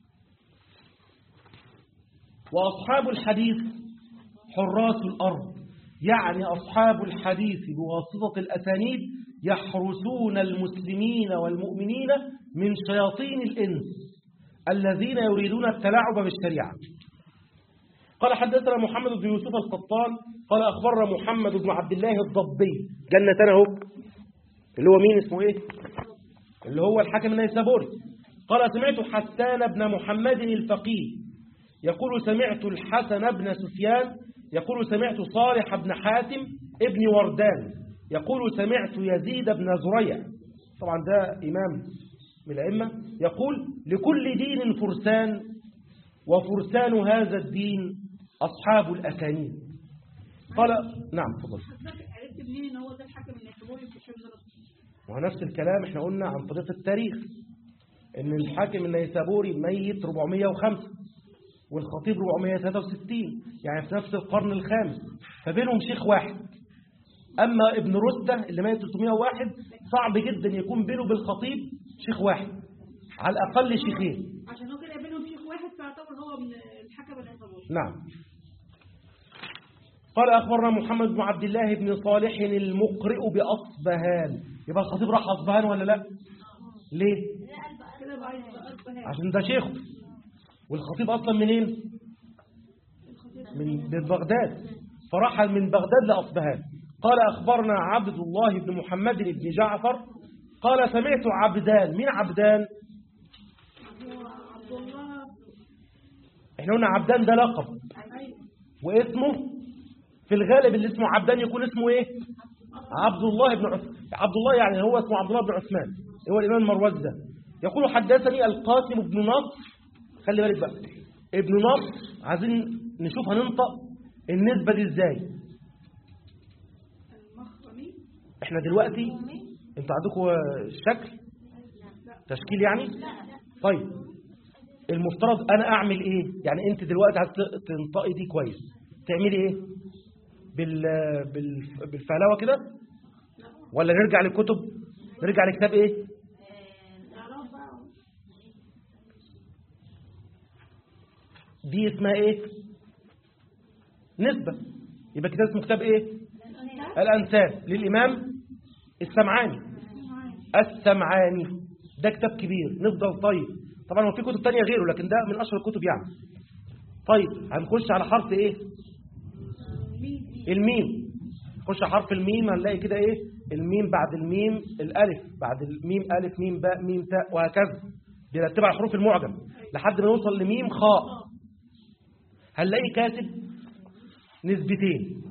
وأصحاب الحديث حراس الأرض يعني أصحاب الحديث بواسطة الأسانيد يحرسون المسلمين والمؤمنين من شياطين الإنس الذين يريدون التلاعب بالشريعة قال حدثنا محمد بن يوسف القطان قال أخبرنا محمد بن عبد الله الضبي جنة اهو اللي هو مين اسمه ايه اللي هو الحاكم النيسابوري قال سمعت حسان بن محمد الفقيه يقول سمعت الحسن بن سفيان يقول سمعت صالح بن حاتم ابن وردان يقول سمعت يزيد بن زريع طبعا ده إمام من الأئمة يقول لكل دين فرسان وفرسان هذا الدين أصحاب الأسانيد قال نعم تفضل حضرتك عرفت منين ان هو ده الحكم النيسابوري في حفظ الرسول وهو نفس الكلام احنا قلنا عن طريق التاريخ ان الحاكم النيسابوري ميت 405 والخطيب 463 يعني في نفس القرن الخامس فبينهم شيخ واحد اما ابن رستة اللي ميت 301 صعب جدا يكون بينه بالخطيب شيخ واحد على الاقل شيخين عشان هو كده بينهم شيخ واحد فيعتبر هو من الحكم النيسابوري نعم قال أخبرنا محمد بن عبد الله بن صالح المقرئ بأصبهان يبقى الخطيب راح أصبهان ولا لا ليه كده بقى يبقى أصبهان عشان ده شيخه والخطيب أصلا منين من من بغداد فرحل من بغداد لأصبهان قال أخبرنا عبد الله بن محمد بن جعفر قال سمعت عبدان مين عبدان هو عبد الله احنا قلنا عبدان ده لقب ايوه واسمه في الغالب اللي اسمه عبدان يكون اسمه ايه عبد الله بن عثمان عبد الله يعني هو اسمه عبد الله بن عثمان هو الامام المروز ده يقول حدثني القاسم بن نصر خلي بالك بقى ابن نصر عايزين نشوف هننطق النسبة دي ازاي المخرمي احنا دلوقتي انتوا عندكم شكل تشكيل يعني طيب المفترض انا اعمل ايه يعني انت دلوقتي عايز ت- تنطقي دي كويس تعملي ايه بال بال بالفهلوه كده ولا نرجع للكتب نرجع لكتاب ايه اعرف بقى دي اسمها ايه نسبة يبقى كتاب اسمه كتاب ايه الانساب للامام السمعاني السمعاني ده كتاب كبير نفضل طيب طبعا هو في كتب تانية غيره لكن ده من اشهر الكتب يعني طيب هنخش على حرف ايه الميم نخش على حرف الميم هنلاقي كده ايه الميم بعد الميم الالف بعد الميم الف ميم باء ميم تاء وهكذا بيرتبها على حروف المعجم لحد ما نوصل لميم خاء هنلاقي كاتب نسبتين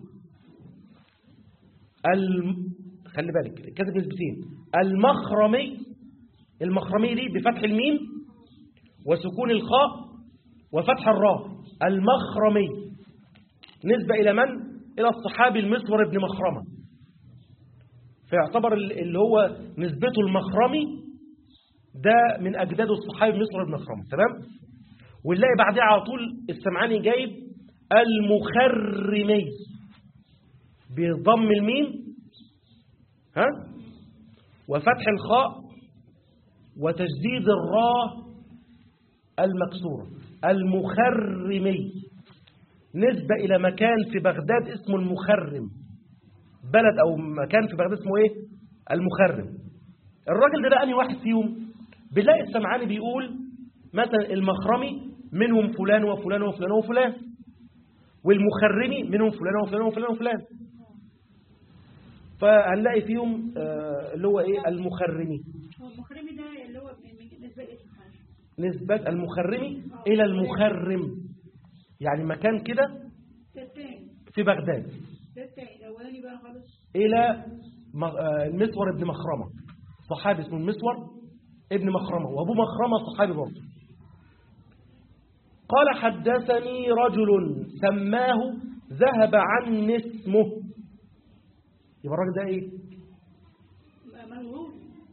الم... خلي بالك كاتب نسبتين المخرمي المخرمي دي بفتح الميم وسكون الخاء وفتح الراء المخرمي نسبة إلى من؟ إلى الصحابي المسور بن مخرمة فيعتبر ال- اللي هو نسبته المخرمي ده من أجداد الصحابي المسور بن مخرمة تمام؟ ونلاقي بعدها على طول السمعاني جايب المخرمي بضم الميم ها وفتح الخاء وتجديد الراء المكسورة المخرمي نسبة إلى مكان في بغداد اسمه المخرم بلد أو مكان في بغداد اسمه إيه المخرم الراجل ده بقى أنهي واحد فيهم بنلاقي السمعاني بيقول مثلا المخرمي منهم فلان وفلان وفلان وفلان والمخرمي منهم فلان وفلان وفلان وفلان فهنلاقي فيهم آه، اللي هو ايه المخرمي هو المخرمي ده اللي هو من من بالنسبه لاسم حاجه نسبة المخرمي إلى المخرم يعني مكان كده ده الثاني في بغداد ده الثاني الاولاني بقى خالص إلى مغ- آه، المسور ابن مخرمة صحابي اسمه المسور ابن مخرمة وأبوه مخرمة صحابي برضه قال حدثني رجل سماه ذهب عني اسمه يبقى الراجل ده ايه مجهول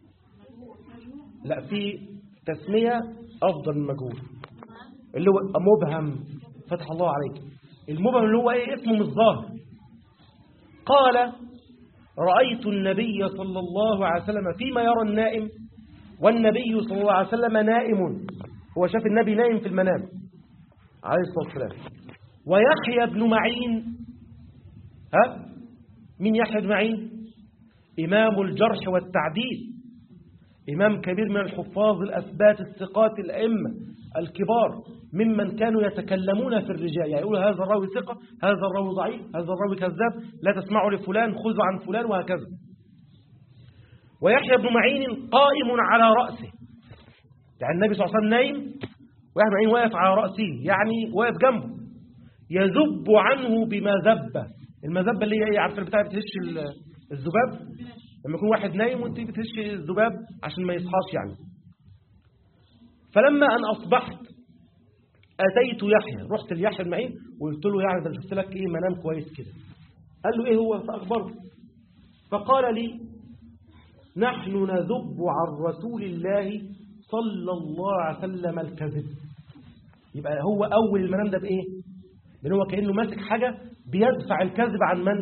لا في تسمية أفضل من مجهول اللي هو مبهم فتح الله عليك المبهم اللي هو ايه اسمه مش ظاهر قال رأيت النبي صلى الله عليه وسلم فيما يرى النائم والنبي صلى الله عليه وسلم نائم هو شاف النبي نائم في المنام عليه الصلاة والسلام ويحيى بن معين ها مين يحيى بن معين إمام الجرح والتعديل إمام كبير من الحفاظ الأثبات الثقات الأئمة الكبار ممن كانوا يتكلمون في الرجال يعني يقول هذا الراوي ثقة هذا الراوي ضعيف هذا الراوي كذاب لا تسمعوا لفلان خذوا عن فلان وهكذا ويحيى بن معين قائم على رأسه يعني النبي صلى الله عليه وسلم نايم ويحيى بن معين واقف على رأسه يعني واقف جنبه يذب عنه بمذبة المذبة اللي هي ايه عارفه البتاع اللي بتهش ال- الذباب لما يكون واحد نايم وانت بتهش الذباب عشان ما يصحاش يعني فلما أن أصبحت أتيت يحيى رحت ليحيى بن معين وقلت له يعني ده شفت لك إيه منام كويس كده قال له إيه هو فأخبره فقال لي نحن نذب عن رسول الله صلى الله عليه وسلم الكذب يبقى هو أول المنام ده بإيه لأن هو كأنه ماسك حاجة بيدفع الكذب عن من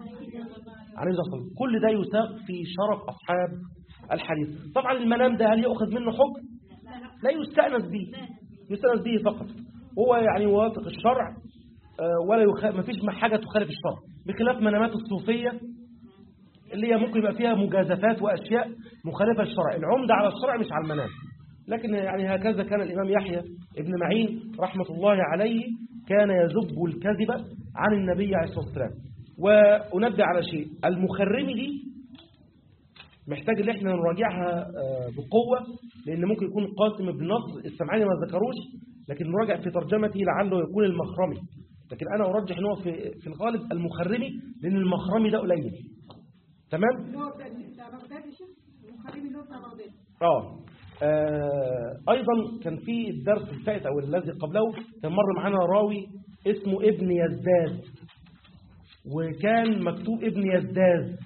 عن النبي صلى الله عليه وسلم كل ده يساق في شرف أصحاب الحديث طبعا المنام ده هل يأخذ منه حكم لا يستأنس به يستأنس به فقط هو يعني موافق الشرع آه، ولا يخ... ما فيش حاجة تخالف الشرع بخلاف منامات الصوفية اللي هي ممكن يبقى فيها مجازفات وأشياء مخالفة للشرع العمدة على الشرع مش على المنام لكن يعني هكذا كان الإمام يحيى ابن معين رحمة الله عليه كان يذب الكذب عن النبي عليه الصلاة والسلام ونبدأ على شيء المخرمي دي محتاج ان احنا نراجعها آه، بقوة لان ممكن يكون قاسم بن نصر السمعاني ما ذكروش لكن نراجع في ترجمته لعله يكون المخرمي لكن انا ارجح ان هو في في الغالب المخرمي لان المخرمي ده قليل تمام اللي هو بتاع بتاع بغداد يا شيخ المخرمي اللي هو بتاع بغداد آه. آه أيضا كان في الدرس الفائت أو الذي قبله كان مر معنا راوي اسمه ابن يزداد وكان مكتوب ابن يزداد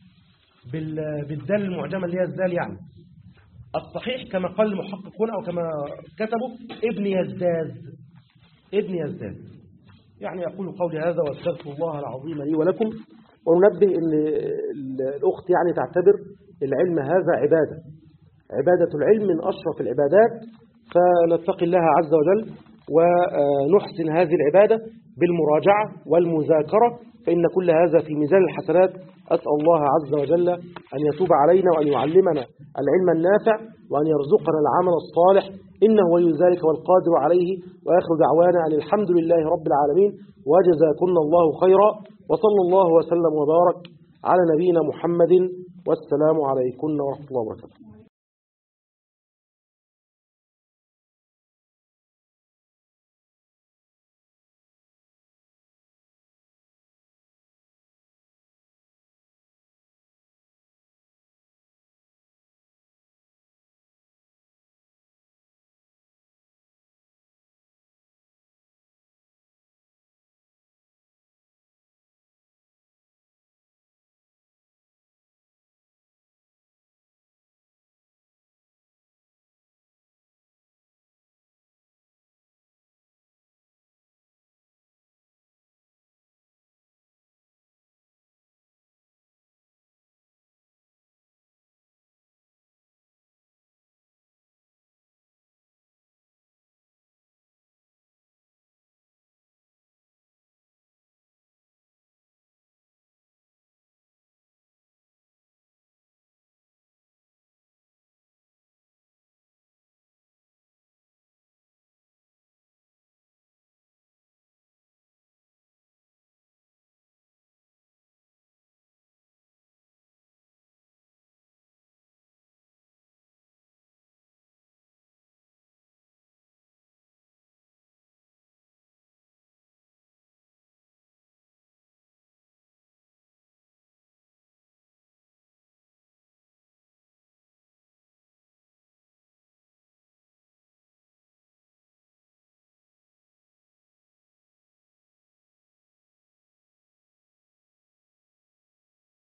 بال- بالدال المعجمة اللي هي الزال يعني الصحيح كما قال المحققون أو كما كتبوا ابن يزداد ابن يزداد يعني أقول قولي هذا واستغفر الله العظيم لي ولكم وننبه أن ال- الأخت يعني تعتبر العلم هذا عبادة عبادة العلم من أشرف العبادات فنتقي الله عز وجل ونحسن هذه العبادة بالمراجعة والمذاكرة فإن كل هذا في ميزان الحسنات أسأل الله عز وجل أن يتوب علينا وأن يعلمنا العلم النافع وأن يرزقنا العمل الصالح إنه ولي ذلك والقادر عليه وآخر دعوانا أن الحمد لله رب العالمين وجزاكن الله خيرا وصلى الله وسلم وبارك على نبينا محمد والسلام عليكم ورحمة الله وبركاته